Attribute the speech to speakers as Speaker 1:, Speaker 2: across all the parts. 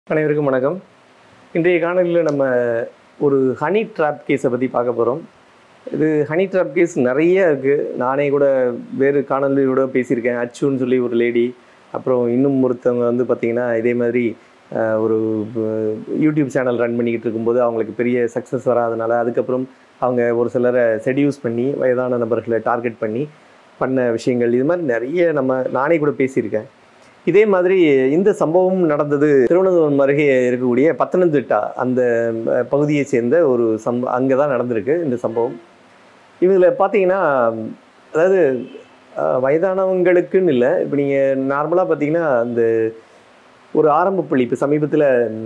Speaker 1: அனைவருக்கும் வணக்கம் இன்றைய காணொலியில் நம்ம ஒரு ஹனி ட்ராப் கேஸை பற்றி பார்க்க போகிறோம் இது ஹனி ட்ராப் கேஸ் நிறைய இருக்குது நானே கூட வேறு காணொலியோட பேசியிருக்கேன் அச்சுன்னு சொல்லி ஒரு லேடி அப்புறம் இன்னும் ஒருத்தவங்க வந்து பார்த்திங்கன்னா இதே மாதிரி அஹ், ஒரு அஹ், யூடியூப் சேனல் ரன் பண்ணிக்கிட்டு இருக்கும்போது அவங்களுக்கு பெரிய சக்ஸஸ் வராதனால அதுக்கப்புறம் அவங்க ஒரு சிலரை செடியூஸ் பண்ணி வயதான நபர்களை டார்கெட் பண்ணி பண்ண விஷயங்கள் இது மாதிரி நிறைய நம்ம நானே கூட பேசியிருக்கேன் இதே மாதிரி இந்த சம்பவம் நடந்தது திருவனந்தபுரம் அருகே இருக்கக்கூடிய பத்தனந்திட்டா அந்த அஹ், பகுதியை சேர்ந்த ஒரு சம்ப அங்கே தான் நடந்திருக்கு இந்த சம்பவம் இதில் பார்த்தீங்கன்னா அதாவது அஹ், வயதானவங்களுக்குன்னு இல்லை இப்போ நீங்கள் நார்மலாக பார்த்தீங்கன்னா அந்த ஒரு ஆரம்ப பள்ளி இப்போ சமீபத்தில்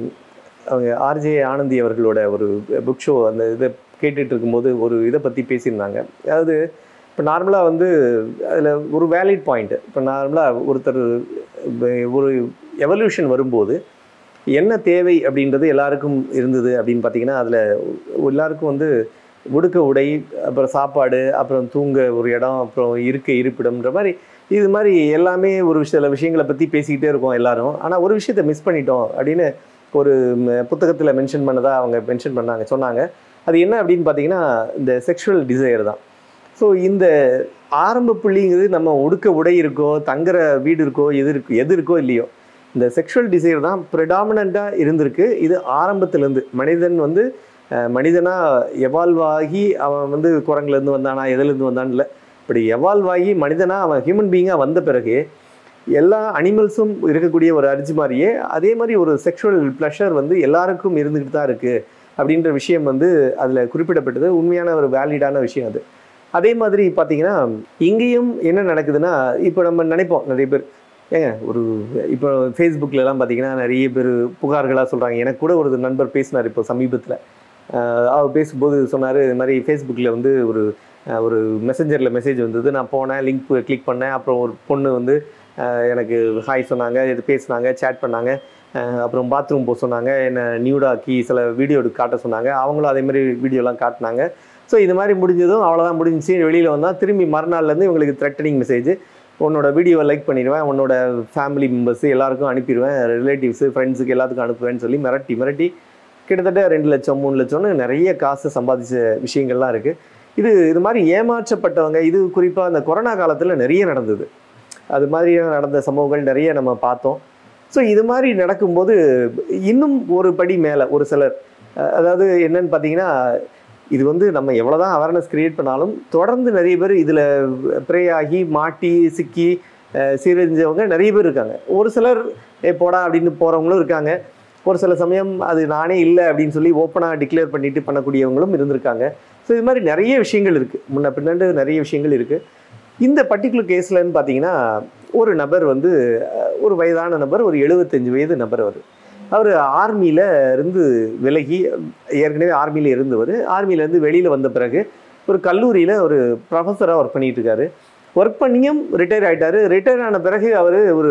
Speaker 1: அவங்க ஆர்ஜே ஆனந்தி அவர்களோட ஒரு புக் ஷோ அந்த இதை கேட்டுட்டு இருக்கும்போது ஒரு இதை பற்றி பேசியிருந்தாங்க அதாவது இப்போ நார்மலாக வந்து அதில் ஒரு வேலிட் பாயிண்ட் இப்போ நார்மலாக ஒருத்தர் இப்ப ஒரு எவல்யூஷன் வரும்போது என்ன தேவை அப்படின்றது எல்லாருக்கும் இருந்தது அப்படின்னு பார்த்தீங்கன்னா அதில் எல்லாருக்கும் வந்து உடுக்க உடை அப்புறம் சாப்பாடு அப்புறம் தூங்க ஒரு இடம் அப்புறம் இருக்க இருப்பிடம்ன்ற மாதிரி இது மாதிரி எல்லாமே ஒரு சில விஷயங்களை பற்றி பேசிக்கிட்டே இருக்கோம் எல்லாரும் ஆனால் ஒரு விஷயத்த மிஸ் பண்ணிட்டோம் அப்படின்னு ஒரு புத்தகத்தில் மென்ஷன் பண்ணதா அவங்க மென்ஷன் பண்ணாங்க சொன்னாங்க அது என்ன அப்படின்னு பார்த்தீங்கன்னா இந்த செக்ஷுவல் டிசையர் தான் ஸோ இந்த ஆரம்ப புள்ளிங்கிறது நம்ம உடுக்க உடை இருக்கோ தங்குற வீடு இருக்கோ எது இருக்கோ எது இருக்கோ இல்லையோ இந்த செக்ஷுவல் டிசைர் தான் ப்ரிடாமினண்ட்டாக இருந்திருக்கு இது ஆரம்பத்திலேருந்து மனிதன் வந்து அஹ், மனிதனா எவால்வ் ஆகி அவன் வந்து குரங்குலேருந்து வந்தானா எதுலேருந்து வந்தான்னு இல்லை இப்படி எவால்வ் ஆகி மனிதனா அவன் ஹியூமன் பீயிங்காக வந்த பிறகு எல்லா அனிமல்ஸும் இருக்கக்கூடிய ஒரு அரிசி மாதிரியே அதே மாதிரி ஒரு செக்ஷுவல் ப்ளஷர் வந்து எல்லாருக்கும் இருந்துக்கிட்டு தான் இருக்குது அப்படின்ற விஷயம் வந்து அதில் குறிப்பிடப்பட்டது உண்மையான ஒரு வேலிடான விஷயம் அது அதே மாதிரி பார்த்தீங்கன்னா இங்கேயும் என்ன நடக்குதுன்னா இப்போ நம்ம நினைப்போம் நிறைய பேர் ஏங்க ஒரு இப்போ ஃபேஸ்புக்கிலலாம் பார்த்தீங்கன்னா நிறைய பேர் புகார்களாக சொல்கிறாங்க எனக்கு கூட ஒரு நண்பர் பேசினார் இப்போ சமீபத்தில் அவர் பேசும்போது சொன்னார் இது மாதிரி ஃபேஸ்புக்கில் வந்து ஒரு அஹ், ஒரு மெசஞ்சரில் மெசேஜ் வந்தது நான் போனேன் லிங்க் கிளிக் பண்ணேன் அப்புறம் ஒரு பொண்ணு வந்து அஹ், எனக்கு ஹாய் சொன்னாங்க இது பேசுனாங்க சேட் பண்ணாங்க அஹ், அப்புறம் பாத்ரூம் போக சொன்னாங்க என்னை நியூடாக்கி சில வீடியோ எடுத்து காட்ட சொன்னாங்க அவங்களும் அதே மாதிரி வீடியோலாம் காட்டினாங்க ஸோ இது மாதிரி முடிஞ்சதும் அவ்வளோதான் முடிஞ்சிச்சு வெளியில் வந்தால் திரும்பி மறுநாள்லேருந்து இவங்களுக்கு த்ரெட்டனிங் மெசேஜ் உன்னோட வீடியோவை லைக் பண்ணிடுவேன் உன்னோட ஃபேமிலி மெம்பர்ஸ் எல்லாருக்கும் அனுப்பிடுவேன் ரிலேட்டிவ்ஸு ஃப்ரெண்ட்ஸுக்கு எல்லாத்துக்கும் அனுப்புவேன்னு சொல்லி மிரட்டி மிரட்டி கிட்டத்தட்ட ரெண்டு லட்சம் மூணு லட்சம்னு நிறைய காசு சம்பாதிச்ச விஷயங்கள்லாம் இருக்குது இது இது மாதிரி ஏமாற்றப்பட்டவங்க இது குறிப்பாக அந்த கொரோனா காலத்தில் நிறைய நடந்தது அது மாதிரி நடந்த சம்பவங்கள் நிறைய நம்ம பார்த்தோம் ஸோ இது மாதிரி நடக்கும்போது இன்னும் ஒரு படி மேலே ஒரு சிலர் அஹ், அதாவது என்னன்னு பார்த்தீங்கன்னா இது வந்து நம்ம எவ்வளோதான் அவேர்னஸ் கிரியேட் பண்ணாலும் தொடர்ந்து நிறைய பேர் இதில் ப்ரே ஆகி மாட்டி சிக்கி அஹ், சீரழிஞ்சவங்க நிறைய பேர் இருக்காங்க ஒரு சிலர் "ஏ, போடா அப்படின்னு போகிறவங்களும் இருக்காங்க ஒரு சில சமயம் அது நானே இல்லை அப்படின்னு சொல்லி ஓப்பனாக டிக்ளேர் பண்ணிட்டு பண்ணக்கூடியவங்களும் இருந்திருக்காங்க ஸோ இது மாதிரி நிறைய விஷயங்கள் இருக்குது முன்ன பின்னாண்டு நிறைய விஷயங்கள் இருக்குது இந்த பர்டிகுலர் கேஸ்லன்னு பார்த்தீங்கன்னா ஒரு நபர் வந்து அஹ், ஒரு வயதான நபர் ஒரு எழுபத்தஞ்சு வயது நபர் அவர் அவர் ஆர்மியில் இருந்து விலகி ஏற்கனவே ஆர்மியில் இருந்தவர் ஆர்மியிலேருந்து வெளியில் வந்த பிறகு ஒரு கல்லூரியில் ஒரு ப்ரொஃபஸராக ஒர்க் பண்ணிட்டு இருக்காரு ஒர்க் பண்ணியும் ரிட்டையர் ஆயிட்டாரு ரிட்டையர் ஆன பிறகு அவர் ஒரு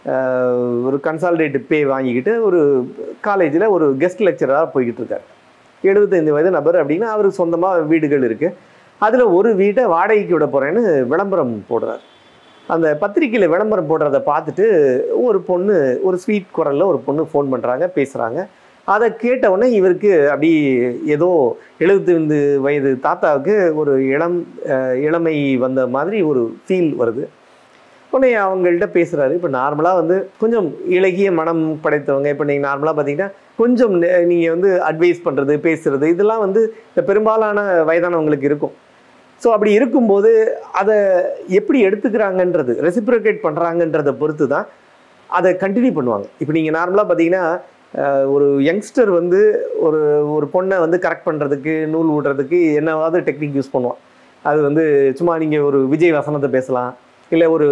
Speaker 1: அஹ், ஒரு கன்சால்டேட் பே வாங்கிக்கிட்டு ஒரு காலேஜில் ஒரு கெஸ்ட் லெக்சராக போய்கிட்டு இருக்காரு எழுபத்தைந்து வயது நபர் அப்படின்னா அவருக்கு சொந்தமாக வீடுகள் இருக்குது அதில் ஒரு வீட்டை வாடகைக்கு விட போகிறேன்னு விளம்பரம் போடுறார் அந்த பத்திரிக்கையில் விளம்பரம் போடுறத பார்த்துட்டு ஒரு பொண்ணு ஒரு ஸ்வீட் குரலில் ஒரு பொண்ணு ஃபோன் பண்ணுறாங்க பேசுகிறாங்க அதை கேட்ட உடனே இவருக்கு அப்படி ஏதோ எழுபத்தைந்து வயது தாத்தாவுக்கு ஒரு இளம் அஹ், இளமை வந்த மாதிரி ஒரு ஃபீல் வருது உடனே அவங்கள்ட்ட பேசுகிறாரு இப்போ நார்மலாக வந்து கொஞ்சம் இளகிய மனம் படைத்தவங்க இப்போ நீங்கள் நார்மலாக பார்த்தீங்கன்னா கொஞ்சம் நீங்கள் வந்து அட்வைஸ் பண்ணுறது பேசுகிறது இதெல்லாம் வந்து இந்த பெரும்பாலான வயதானவங்களுக்கு இருக்கும் ஸோ அப்படி இருக்கும்போது அதை எப்படி எடுத்துக்கிறாங்கன்றது ரெசிப்ரோகேட் பண்ணுறாங்கன்றதை பொறுத்து தான் அதை கண்டினியூ பண்ணுவாங்க இப்போ நீங்கள் நார்மலாக பார்த்தீங்கன்னா அஹ், ஒரு யங்ஸ்டர் வந்து ஒரு ஒரு பொண்ணை வந்து கரெக்ட் பண்ணுறதுக்கு நூல் விடுறதுக்கு என்னவாவது டெக்னிக் யூஸ் பண்ணுவான் அது வந்து சும்மா நீங்கள் ஒரு விஜய் வசனத்தை பேசலாம் இல்லை ஒரு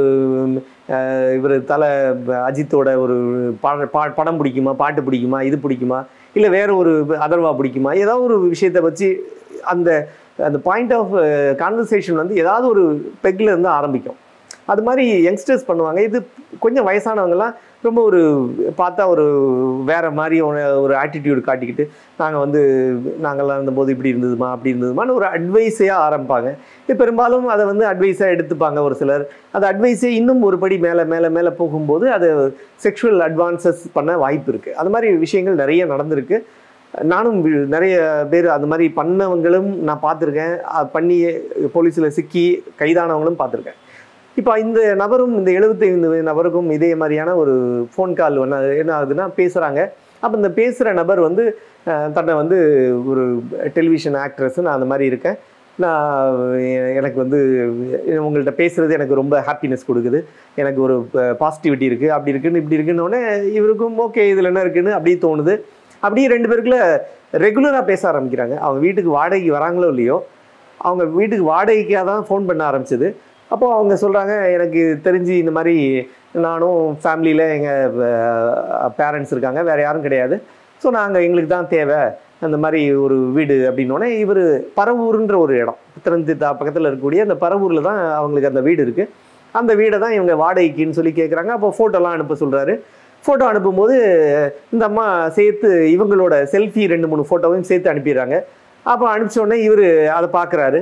Speaker 1: இவர் தலை அஜித்தோட ஒரு பா பா படம் பிடிக்குமா பாட்டு பிடிக்குமா இது பிடிக்குமா இல்லை வேற ஒரு அதர்வா பிடிக்குமா ஏதாவது ஒரு விஷயத்தை வச்சு அந்த அந்த பாயிண்ட் ஆஃப் கான்வர்சேஷன் வந்து ஏதாவது ஒரு பெக்கில் இருந்து ஆரம்பிக்கும் அது மாதிரி யங்ஸ்டர்ஸ் பண்ணுவாங்க இது கொஞ்சம் வயசானவங்கலாம் ரொம்ப ஒரு பார்த்தா ஒரு வேற மாதிரி ஒரு ஒரு ஆட்டிடியூட் காட்டிக்கிட்டு நாங்கள் வந்து நாங்கள்லாம் இருந்தபோது இப்படி இருந்ததுமா அப்படி இருந்ததுமான்னு ஒரு அட்வைஸையாக ஆரம்பிப்பாங்க இது பெரும்பாலும் அதை வந்து அட்வைஸாக எடுத்துப்பாங்க ஒரு சிலர் அந்த அட்வைஸே இன்னும் ஒரு படி மேலே மேலே மேலே போகும்போது அது செக்ஷுவல் அட்வான்சஸ் பண்ண வாய்ப்பு இருக்குது அது மாதிரி விஷயங்கள் நிறைய நடந்திருக்கு நானும் வி- நிறைய பேர் அந்த மாதிரி பண்ணவங்களும் நான் பார்த்துருக்கேன் அஹ் பண்ணி போலீஸில் சிக்கி கைதானவங்களும் பார்த்துருக்கேன் இப்போ இந்த நபரும் இந்த 75 நபருக்கும் இதே மாதிரியான ஒரு ஃபோன் கால் ஒன்று என்ன ஆகுதுன்னா பேசுகிறாங்க அப்போ இந்த பேசுகிற நபர் வந்து அஹ், தன்னை வந்து ஒரு டெலிவிஷன் ஆக்ட்ரஸ் நான் அந்த மாதிரி இருக்கேன் நான் எ- எனக்கு வந்து உங்கள்கிட்ட பேசுகிறது எனக்கு ரொம்ப ஹாப்பினஸ் கொடுக்குது எனக்கு ஒரு பாசிட்டிவிட்டி இருக்குது அப்படி இருக்குன்னு இப்படி இருக்குன்னு உடனே இவருக்கும் ஓகே இதில் என்ன இருக்குன்னு அப்படியே தோணுது அப்படியே ரெண்டு பேருக்குள்ள ரெகுலராக பேச ஆரம்பிக்கிறாங்க அவங்க வீட்டுக்கு வாடகைக்கு வராங்களோ இல்லையோ அவங்க வீட்டுக்கு வாடகைக்காக தான் ஃபோன் பண்ண ஆரம்பிச்சது அப்போது அவங்க சொல்கிறாங்க எனக்கு தெரிஞ்சு இந்த மாதிரி நானும் ஃபேமிலியில் எங்கள் பேரண்ட்ஸ் இருக்காங்க வேறு யாரும் கிடையாது ஸோ நாங்கள் எங்களுக்கு தான் தேவை அந்த மாதிரி ஒரு வீடு அப்படின்னோடனே இவர் பரவூருன்ற ஒரு இடம் புத்தனந்தித்தா பக்கத்தில் இருக்கக்கூடிய அந்த பரவூரில் தான் அவங்களுக்கு அந்த வீடு இருக்குது அந்த வீடை தான் இவங்க வாடகைக்குன்னு சொல்லி கேட்குறாங்க அப்போ ஃபோட்டோலாம் அனுப்ப சொல்கிறாரு ஃபோட்டோ அனுப்பும்போது இந்த அம்மா சேர்த்து இவங்களோட செல்ஃபி ரெண்டு மூணு ஃபோட்டோவையும் சேர்த்து அனுப்பிடுறாங்க அப்போ அனுப்பிச்ச உடனே இவர் அதை பார்க்குறாரு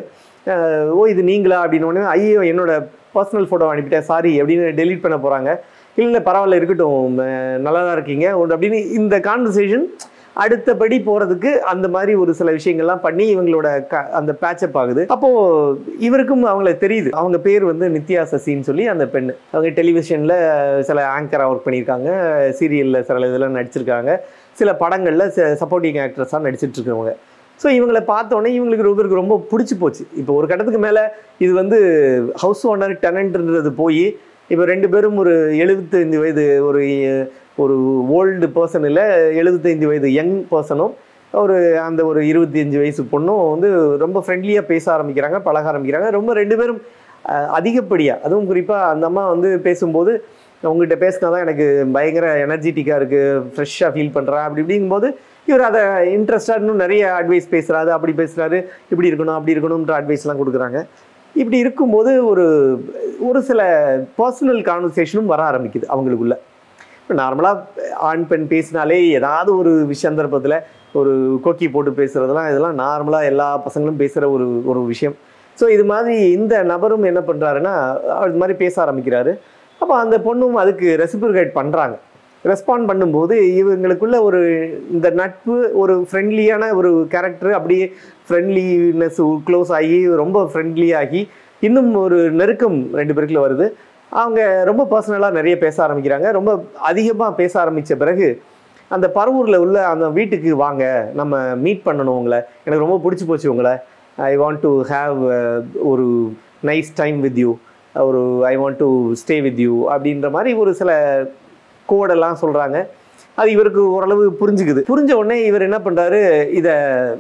Speaker 1: ஓ இது நீங்களா அப்படின்னு உடனே ஐயோ என்னோட பர்சனல் ஃபோட்டோ அனுப்பிட்டேன் சாரி அப்படின்னு டெலீட் பண்ண போகிறாங்க இல்லை இல்லை பரவாயில்ல இருக்கட்டும் அஹ் நல்லா தான் இருக்கீங்க ஒரு- அப்படின்னு இந்த கான்வர்சேஷன் அடுத்தபடி போகிறதுக்கு அந்த மாதிரி ஒரு சில விஷயங்கள்லாம் பண்ணி இவங்களோட க அந்த பேச்சப் ஆகுது அப்போது இவருக்கும் அவங்கள தெரியுது அவங்க பேர் வந்து நித்யா சசின்னு சொல்லி அந்த பெண் அவங்க டெலிவிஷனில் சில ஆங்கராக ஒர்க் பண்ணியிருக்காங்க சீரியலில் சில இதெல்லாம் நடிச்சிருக்காங்க சில படங்களில் சப்போர்ட்டிங் ஆக்ட்ரஸாக நடிச்சிட்டு இருக்கவங்க ஸோ இவங்களை பார்த்தோன்னே இவங்களுக்கு ரொம்ப பேருக்கு ரொம்ப பிடிச்சி போச்சு இப்போ ஒரு கட்டத்துக்கு மேலே இது வந்து ஹவுஸ் ஓனர் டெனன்ட்ன்றது போய் இப்போ ரெண்டு பேரும் ஒரு எழுபத்தைந்து வயது ஒரு ஒரு ஓல்டு பர்சன் இல்லை எழுபத்தைந்து வயது யங் பர்சனும் ஒரு அந்த ஒரு இருபத்தஞ்சு வயசு பொண்ணும் வந்து ரொம்ப ஃப்ரெண்ட்லியாக பேச ஆரம்பிக்கிறாங்க பழக ஆரம்பிக்கிறாங்க ரொம்ப ரெண்டு பேரும் அதிகப்படியாக அதுவும் குறிப்பாக அந்த அம்மா வந்து பேசும்போது உங்ககிட்ட பேசினா தான் எனக்கு பயங்கர எனர்ஜெட்டிக்காக இருக்குது ஃப்ரெஷ்ஷாக ஃபீல் பண்ணுறேன் அப்படி இப்படிங்கும்போது இவர் அதை இன்ட்ரெஸ்டாக இன்னும் நிறைய அட்வைஸ் பேசுகிறாரு அப்படி பேசுகிறாரு இப்படி இருக்கணும் அப்படி இருக்கணுன்ற அட்வைஸ்லாம் கொடுக்குறாங்க இப்படி இருக்கும்போது ஒரு ஒரு சில பர்சனல் கான்வர்சேஷனும் வர ஆரம்பிக்குது அவங்களுக்குள்ள இப்போ நார்மலாக ஆண் பெண் பேசினாலே ஏதாவது ஒரு சந்தர்ப்பத்தில் ஒரு கொக்கி போட்டு பேசுகிறதெல்லாம் இதெல்லாம் நார்மலாக எல்லா பசங்களும் பேசுகிற ஒரு ஒரு விஷயம் ஸோ இது மாதிரி இந்த நபரும் என்ன பண்ணுறாருன்னா அது மாதிரி பேச ஆரம்பிக்கிறாரு அப்போ அந்த பொண்ணும் அதுக்கு ரெசிபிரிகேட் பண்ணுறாங்க ரெஸ்பாண்ட் பண்ணும்போது இவங்களுக்குள்ள ஒரு இந்த நட்பு ஒரு ஃப்ரெண்ட்லியான ஒரு கேரக்டர் அப்படியே ஃப்ரெண்ட்லினஸ் க்ளோஸ் ஆகி ரொம்ப ஃப்ரெண்ட்லி ஆகி இன்னும் ஒரு நெருக்கம் ரெண்டு பேருக்குள்ள வருது அவங்க ரொம்ப பர்சனலாக நிறைய பேச ஆரம்பிக்கிறாங்க ரொம்ப அதிகமாக பேச ஆரம்பித்த பிறகு அந்த பரவூரில் உள்ள அந்த வீட்டுக்கு வாங்க நம்ம மீட் பண்ணணும் உங்களை எனக்கு ரொம்ப பிடிச்சி போச்சு உங்களை ஐ வாண்ட் டு ஹாவ் ஒரு நைஸ் டைம் வித் யூ ஒரு I want to stay with you அப்படின்ற மாதிரி ஒரு சில கோடெல்லாம் சொல்கிறாங்க அது இவருக்கு ஓரளவு புரிஞ்சுக்குது புரிஞ்ச உடனே இவர் என்ன பண்ணுறாரு இதை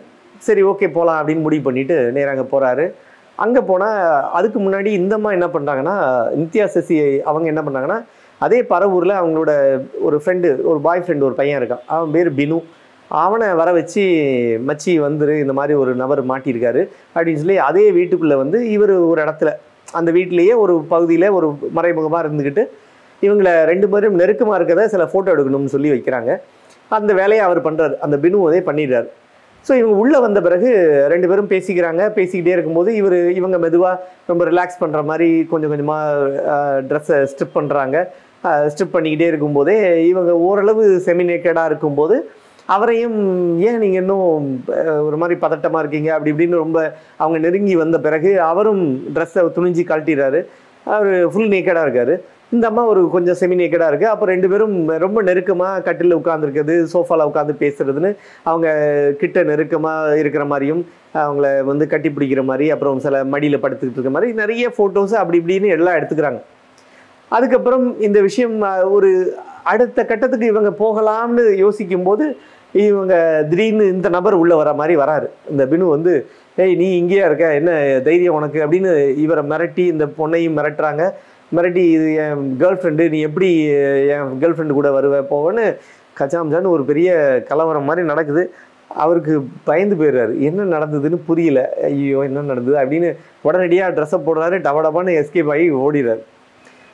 Speaker 1: சரி ஓகே போகலாம் அப்படின்னு முடிவு பண்ணிட்டு நேரா அங்கே போகிறாரு அங்கே போனால் அதுக்கு முன்னாடி இந்தம்மா என்ன பண்ணுறாங்கன்னா நித்யா சசி அவங்க என்ன பண்ணுறாங்கன்னா அதே பரவூரில் அவங்களோட ஒரு ஃப்ரெண்டு ஒரு பாய் ஃப்ரெண்டு ஒரு பையன் இருக்கான் அவன் பேர் பினு அவனை வர வச்சு மச்சி வந்துரு இந்த மாதிரி ஒரு நபர் மாட்டியிருக்காரு அப்படின்னு சொல்லி அதே வீட்டுக்குள்ளே வந்து இவர் ஒரு இடத்துல அந்த வீட்டிலேயே ஒரு பகுதியில் ஒரு மறைமுகமாக இருந்துக்கிட்டு இவங்களை ரெண்டு பேரும் நெருக்கமாக இருக்கிறத சில ஃபோட்டோ எடுக்கணும்னு சொல்லி வைக்கிறாங்க அந்த வேலையை அவர் பண்ணுறாரு அந்த பினு அதே பண்ணிடுறாரு ஸோ இவங்க உள்ளே வந்த பிறகு ரெண்டு பேரும் பேசிக்கிறாங்க பேசிக்கிட்டே இருக்கும்போது இவர் இவங்க மெதுவாக ரொம்ப ரிலாக்ஸ் பண்ணுற மாதிரி கொஞ்சம் கொஞ்சமாக ட்ரெஸ்ஸை ஸ்ட்ரிப் பண்ணுறாங்க ஸ்ட்ரிப் பண்ணிக்கிட்டே இருக்கும்போதே இவங்க ஓரளவு செமினேட்டடாக இருக்கும்போது அவரையும் ஏன் நீங்கள் இன்னும் அஹ், ஒரு மாதிரி பதட்டமாக இருக்கீங்க அப்படி இப்படின்னு ரொம்ப அவங்க நெருங்கி வந்த பிறகு அவரும் ட்ரெஸ்ஸை துணிஞ்சு கழட்டிடுறாரு அவர் ஃபுல் நேக்கடாக இருக்காரு இந்த அம்மா ஒரு கொஞ்சம் செமி நேக்கடாக இருக்குது அப்போ ரெண்டு பேரும் ரொம்ப நெருக்கமாக கட்டில் உட்காந்துருக்கிறது சோஃபாவில் உட்காந்து பேசுறதுன்னு அவங்க கிட்ட நெருக்கமாக இருக்கிற மாதிரியும் அவங்கள வந்து கட்டி பிடிக்கிற மாதிரி அப்புறம் சில மடியில் படுத்துக்கிட்டு இருக்க மாதிரி நிறைய ஃபோட்டோஸ் அப்படி இப்படின்னு எல்லாம் எடுத்துக்கிறாங்க அதுக்கப்புறம் இந்த விஷயம் அஹ், ஒரு அடுத்த கட்டத்துக்கு இவங்க போகலாம்னு யோசிக்கும் போது இவங்க திடீர்னு இந்த நபர் உள்ள வர மாதிரி வராரு இந்த பினு வந்து ஏய் நீ இங்கேயா இருக்க என்ன தைரியம் உனக்கு அப்படின்னு இவரை மிரட்டி இந்த பொண்ணையும் மிரட்டுறாங்க மிரட்டி இது என் கேர்ள் ஃப்ரெண்டு நீ எப்படி என் கேர்ள் ஃப்ரெண்டு கூட வருவ போவன்னு கச்சாமச்சான்னு ஒரு பெரிய கலவரம் மாதிரி நடக்குது அவருக்கு பயந்து போயிடுறாரு என்ன நடந்ததுன்னு புரியல ஐயோ என்ன நடந்தது அப்படின்னு உடனடியாக ட்ரெஸ்ஸை போடுறாரு டப டபான்னு எஸ்கேப் ஆகி ஓடிடுறாரு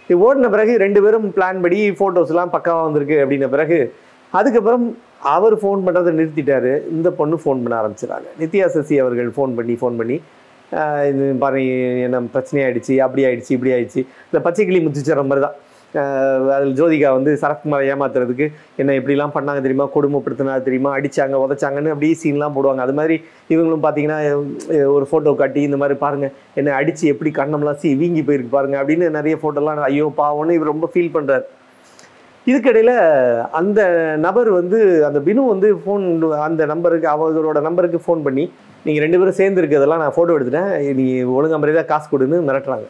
Speaker 1: இது ஓடின பிறகு ரெண்டு பேரும் பிளான் படி ஃபோட்டோஸ்லாம் பக்காவாக வந்திருக்கு அப்படின்ன பிறகு அதுக்கப்புறம் அவர் ஃபோன் பண்ணுறதை நிறுத்திட்டாரு இந்த பொண்ணு ஃபோன் பண்ண ஆரம்பிச்சிடாங்க நித்யா சசி அவர்கள் ஃபோன் பண்ணி ஃபோன் பண்ணி ஆஹ் இது பாருங்க என்ன பிரச்சனையாயிடுச்சு அப்படி ஆயிடுச்சு இப்படி ஆயிடுச்சு இந்த பச்சை கிளி முத்துச்சர மாதிரி தான் ஆஹ் அதில் ஜோதிகா வந்து சரத்குமாரை ஏமாத்துறதுக்கு என்ன இப்படிலாம் பண்ணாங்க தெரியுமா கொடுமைப்படுத்தினா தெரியுமா அடிச்சாங்க உதைச்சாங்கன்னு அப்படியே சீன்லாம் போடுவாங்க அது மாதிரி இவங்களும் பார்த்தீங்கன்னா அஹ் ஒரு ஃபோட்டோ காட்டி இந்த மாதிரி பாருங்க என்னை அடிச்சு எப்படி கண்ணம்லாம் சீ வீங்கி போயிருக்கு பாருங்க அப்படின்னு நிறைய ஃபோட்டோலாம் ஐயோ பாவம்னு இவர் ரொம்ப ஃபீல் பண்ணுறாரு இதுக்கிடையில் அந்த நபர் வந்து அந்த பினு வந்து ஃபோன் அந்த நம்பருக்கு அவரோட நம்பருக்கு ஃபோன் பண்ணி நீங்கள் ரெண்டு பேரும் சேர்ந்து இருக்கிறதெல்லாம் நான் ஃபோட்டோ எடுத்துட்டேன் நீ ஒழுங்கா முறையாக காசு கொடுன்னு மிரட்டுறாங்க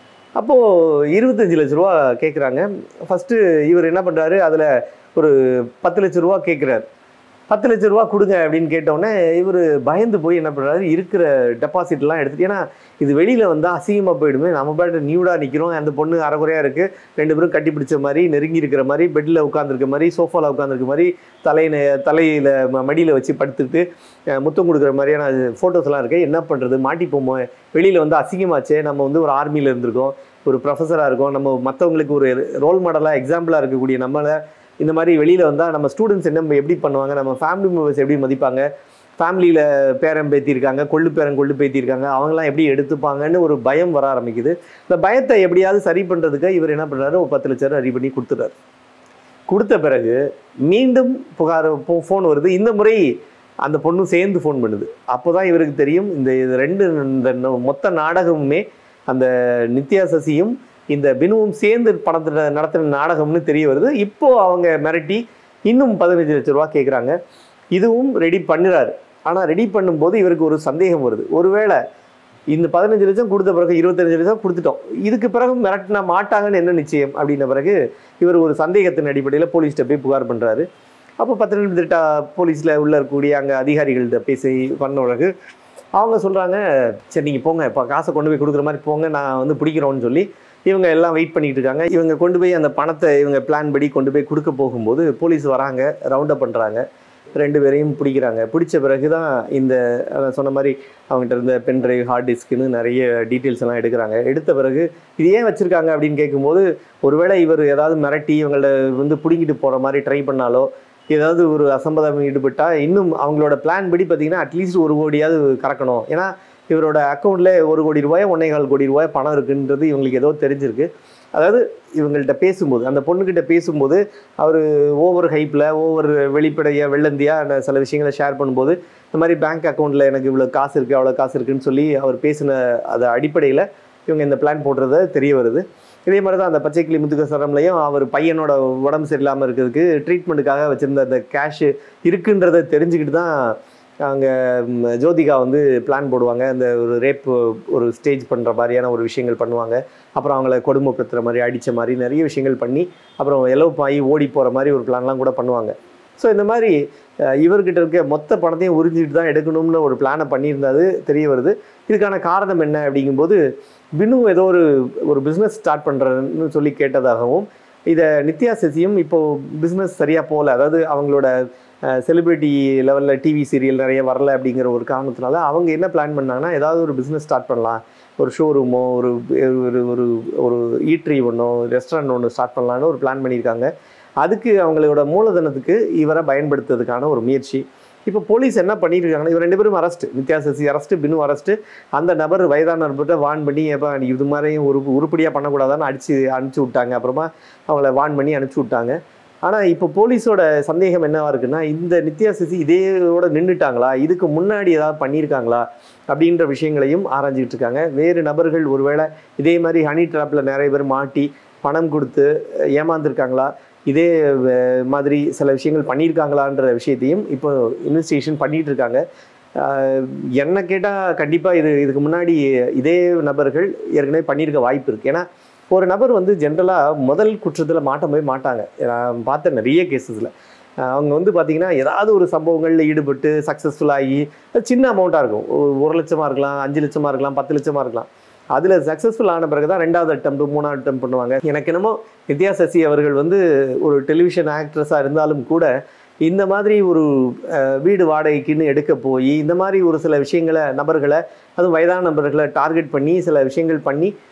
Speaker 1: அப்போது இருபத்தஞ்சு லட்ச ரூபா கேட்குறாங்க ஃபஸ்ட்டு இவர் என்ன பண்ணுறாரு அதில் ஒரு பத்து லட்ச ரூபா கேட்குறாரு பத்து லட்ச ரூபா கொடுங்க அப்படின்னு கேட்டோடனே இவர் பயந்து போய் என்ன பண்ணுறாரு இருக்கிற டெபாசிட்லாம் எடுத்துட்டு ஏன்னா இது வெளியில் வந்தால் அசிங்கமாக போயிடுமே நம்ம பாட்டு நியூடாக நிற்கிறோம் அந்த பொண்ணு அரைகுறையாக இருக்குது ரெண்டு பேரும் கட்டி பிடிச்ச மாதிரி நெருங்கி இருக்கிற மாதிரி பெட்டில் உட்காந்துருக்க மாதிரி சோஃபாவில் உட்காந்துருக்க மாதிரி தலையில தலையில் மடியில் வச்சு படுத்துட்டு அஹ், முத்தம் கொடுக்குற மாதிரியான ஃபோட்டோஸ்லாம் இருக்குது என்ன பண்ணுறது மாட்டிப்போமோ வெளியில் வந்து அசிங்கமாச்சே நம்ம வந்து ஒரு ஆர்மியில் இருந்திருக்கோம் ஒரு ப்ரொஃபஸராக இருக்கோம் நம்ம மற்றவங்களுக்கு ஒரு ரோல் மாடலாக எக்ஸாம்பிளாக இருக்கக்கூடிய நம்மளை இந்த மாதிரி வெளியில் வந்தால் நம்ம ஸ்டூடெண்ட்ஸ் என்ன எப்படி பண்ணுவாங்க நம்ம ஃபேமிலி மெம்பர்ஸ் எப்படி மதிப்பாங்க ஃபேமிலியில் பேரன் பேத்தி இருக்காங்க கொள்ளு பேரன் கொள்ளு பேத்தி இருக்காங்க அவங்களாம் எப்படி எடுத்துப்பாங்கன்னு ஒரு பயம் வர ஆரம்பிக்குது இந்த பயத்தை எப்படியாவது சரி பண்ணுறதுக்கு இவர் என்ன பண்ணுறாரு ஒரு பத்து லட்ச ரூபா ரெடி பண்ணி கொடுத்துறாரு கொடுத்த பிறகு மீண்டும் புகார் ஃபோன் வருது இந்த முறை அந்த பொண்ணும் சேர்ந்து ஃபோன் பண்ணுது அப்போ தான் இவருக்கு தெரியும் இந்த இது ரெண்டு இந்த ந- மொத்த நாடகமுமே அந்த நித்யா சசியும் இந்த பினுவும் சேர்ந்து படத்துல நடத்தின நாடகம்னு தெரிய வருது இப்போ அவங்க மிரட்டி இன்னும் பதினஞ்சு லட்ச ரூபா கேட்குறாங்க இதுவும் ரெடி பண்ணுறாரு ஆனால் ரெடி பண்ணும்போது இவருக்கு ஒரு சந்தேகம் வருது ஒருவேளை இந்த பதினஞ்சு லட்சம் கொடுத்த பிறகு இருபத்தஞ்சு லட்சம் கொடுத்துட்டோம் இதுக்கு பிறகு மிரட்டினா மாட்டாங்கன்னு என்ன நிச்சயம் அப்படின்ன பிறகு இவர் ஒரு சந்தேகத்தின் அடிப்படையில் போலீஸ்கிட்ட போய் புகார் பண்ணுறாரு அப்போ பத்திரிட்டா போலீஸில் உள்ள இருக்கக்கூடிய அங்கே அதிகாரிகள்கிட்ட பேசி பண்ண பிறகு அவங்க சொல்கிறாங்க சரி நீங்கள் போங்க இப்போ காசை கொண்டு போய் கொடுக்குற மாதிரி போங்க நான் வந்து பிடிக்கிறோன்னு சொல்லி இவங்க எல்லாம் வெயிட் பண்ணிட்டு இருக்காங்க இவங்க கொண்டு போய் அந்த பணத்தை இவங்க பிளான் படி கொண்டு போய் கொடுக்க போகும்போது போலீஸ் வராங்க ரவுண்ட் அப் பண்ணுறாங்க ரெண்டு பேரையும் பிடிக்கிறாங்க பிடிச்ச பிறகு தான் இந்த அதான் சொன்ன மாதிரி அவங்ககிட்ட இருந்த பென் டிரைவ் ஹார்ட் டிஸ்க்குன்னு நிறைய டீட்டெயில்ஸ் எல்லாம் எடுக்கிறாங்க எடுத்த பிறகு இது ஏன் வச்சுருக்காங்க அப்படின்னு கேட்கும்போது ஒருவேளை இவர் ஏதாவது மிரட்டி இவங்கள வந்து பிடிங்கிட்டு போகிற மாதிரி ட்ரை பண்ணாலோ ஏதாவது ஒரு அசம்பதம் ஈடுபட்டா இன்னும் அவங்களோட பிளான் படி பார்த்தீங்கன்னா அட்லீஸ்ட் ஒரு கோடியாவது கறக்கணும் ஏன்னா இவரோட அக்கௌண்ட்ல ஒரு கோடி ரூபாய் ஒன்னே கால் கோடி ரூபாய் பணம் இருக்குன்றது இவங்களுக்கு ஏதோ தெரிஞ்சிருக்கு அதாவது இவங்கள்ட்ட பேசும்போது அந்த பொண்ணுக்கிட்ட பேசும்போது அவர் ஓவர் ஹைப்பில் ஓவர் வெளிப்படையாக வெள்ளந்தியாக சில விஷயங்களை ஷேர் பண்ணும்போது இந்த மாதிரி பேங்க் அக்கௌண்ட்டில் எனக்கு இவ்வளோ காசு இருக்குது அவ்வளோ காசு இருக்குன்னு சொல்லி அவர் பேசின அது அடிப்படையில் இவங்க இந்த பிளான் போடுறத தெரிய வருது இதே மாதிரி தான் அந்த பச்சைக்கிளி முத்துக்க சரம்லையும் அவர் பையனோட உடம்பு சரியில்லாமல் இருக்கிறதுக்கு ட்ரீட்மெண்ட்டுக்காக வச்சுருந்த அந்த கேஷ் இருக்குன்றதை தெரிஞ்சுக்கிட்டு தான் அங்கே ஜோதிகா வந்து பிளான் போடுவாங்க அந்த ஒரு ரேப் ஒரு ஸ்டேஜ் பண்ணுற மாதிரியான ஒரு விஷயங்கள் பண்ணுவாங்க அப்புறம் அவங்கள கொடுமைப்படுத்துகிற மாதிரி அடித்த மாதிரி நிறைய விஷயங்கள் பண்ணி அப்புறம் எலோப் ஆகி ஓடி போகிற மாதிரி ஒரு பிளான்லாம் கூட பண்ணுவாங்க ஸோ இந்த மாதிரி அஹ், இவர்கிட்ட இருக்க மொத்த பணத்தையும் உறிஞ்சிட்டு தான் எடுக்கணும்னு ஒரு பிளானை பண்ணியிருந்தது தெரிய வருது இதுக்கான காரணம் என்ன அப்படிங்கும்போது பின்னு ஏதோ ஒரு ஒரு பிஸ்னஸ் ஸ்டார்ட் பண்ணுறேன்னு சொல்லி கேட்டதாகவும் இதை நித்யா சசியும் இப்போ பிஸ்னஸ் சரியாக போகல அதாவது அவங்களோட செலிபிரிட்டி லெவலில் டிவி சீரியல் நிறைய வரல அப்படிங்கிற ஒரு காரணத்தினால அவங்க என்ன பிளான் பண்ணாங்கன்னா ஏதாவது ஒரு பிஸ்னஸ் ஸ்டார்ட் பண்ணலாம் ஒரு ஷோரூமோ ஒரு ஒரு ஒரு ஒரு ஈட்ரி ஒன்றோ ரெஸ்டாரண்ட் ஒன்று ஸ்டார்ட் பண்ணலான்னு ஒரு பிளான் பண்ணியிருக்காங்க அதுக்கு அவங்களோட மூலதனத்துக்கு இவரை பயன்படுத்துறதுக்கான ஒரு முயற்சி இப்போ போலீஸ் என்ன பண்ணிட்டு இருக்காங்கன்னா இவர் ரெண்டு பேரும் arrest Nithya Sasi arrest Binnu arrest அந்த நபர் வயதான நபர்கிட்ட வான் பண்ணி எப்போ இது மாதிரி ஒரு உருப்படியாக பண்ணக்கூடாதான்னு அடிச்சு அனுப்பிச்சி விட்டாங்க அப்புறமா அவங்கள வான் பண்ணி அனுப்பிச்சி விட்டாங்க ஆனால் இப்போ போலீஸோட சந்தேகம் என்னவா இருக்குன்னா இந்த நித்யா சசி இதேயோட நின்றுட்டாங்களா இதுக்கு முன்னாடி ஏதாவது பண்ணியிருக்காங்களா அப்படின்ற விஷயங்களையும் ஆராய்ஞ்சிட்டு இருக்காங்க வேறு நபர்கள் ஒருவேளை இதே மாதிரி ஹனி ட்ராப்பில் நிறைய பேர் மாட்டி பணம் கொடுத்து ஏமாந்துருக்காங்களா இதே அஹ், மாதிரி சில விஷயங்கள் பண்ணியிருக்காங்களான்ற விஷயத்தையும் இப்போ இன்வெஸ்டிகேஷன் பண்ணிட்டு இருக்காங்க ஆஹ், என்ன கேட்டால் கண்டிப்பாக இது இதுக்கு முன்னாடி இதே நபர்கள் ஏற்கனவே பண்ணியிருக்க வாய்ப்பு இருக்குது ஏன்னா ஒரு நபர் வந்து ஜென்ரலாக முதல் குற்றத்தில் மாட்டவே மாட்டாங்க நான் பார்த்த நிறைய கேசஸில் அவங்க வந்து பார்த்தீங்கன்னா ஏதாவது ஒரு சம்பவங்களில் ஈடுபட்டு சக்ஸஸ்ஃபுல் ஆகி அது சின்ன அமௌண்ட்டாக இருக்கும் ஒரு ஒரு லட்சமாக இருக்கலாம் அஞ்சு லட்சமாக இருக்கலாம் பத்து லட்சமாக இருக்கலாம் அதில் சக்ஸஸ்ஃபுல் ஆன பிறகு தான் ரெண்டாவது அட்டம் மூணாவது அட்டம் பண்ணுவாங்க எனக்கு என்னமோ நித்யா சசி அவர்கள் வந்து ஒரு டெலிவிஷன் ஆக்ட்ரஸாக இருந்தாலும் கூட இந்த மாதிரி ஒரு அஹ், வீடு வாடகைக்குன்னு எடுக்க போய் இந்த மாதிரி ஒரு சில விஷயங்களை நபர்களை அதுவும் வயதான நபர்களை டார்கெட் பண்ணி சில விஷயங்கள் பண்ணி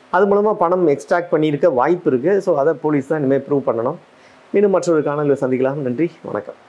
Speaker 1: அது மூலமாக பணம் எக்ஸ்ட்ராக்ட் பண்ணியிருக்க வாய்ப்பு இருக்குது ஸோ அதை போலீஸ் தான் இனிமேல் ப்ரூவ் பண்ணணும் மீண்டும் மற்றொரு காணொலியில் சந்திக்கலாம் நன்றி வணக்கம்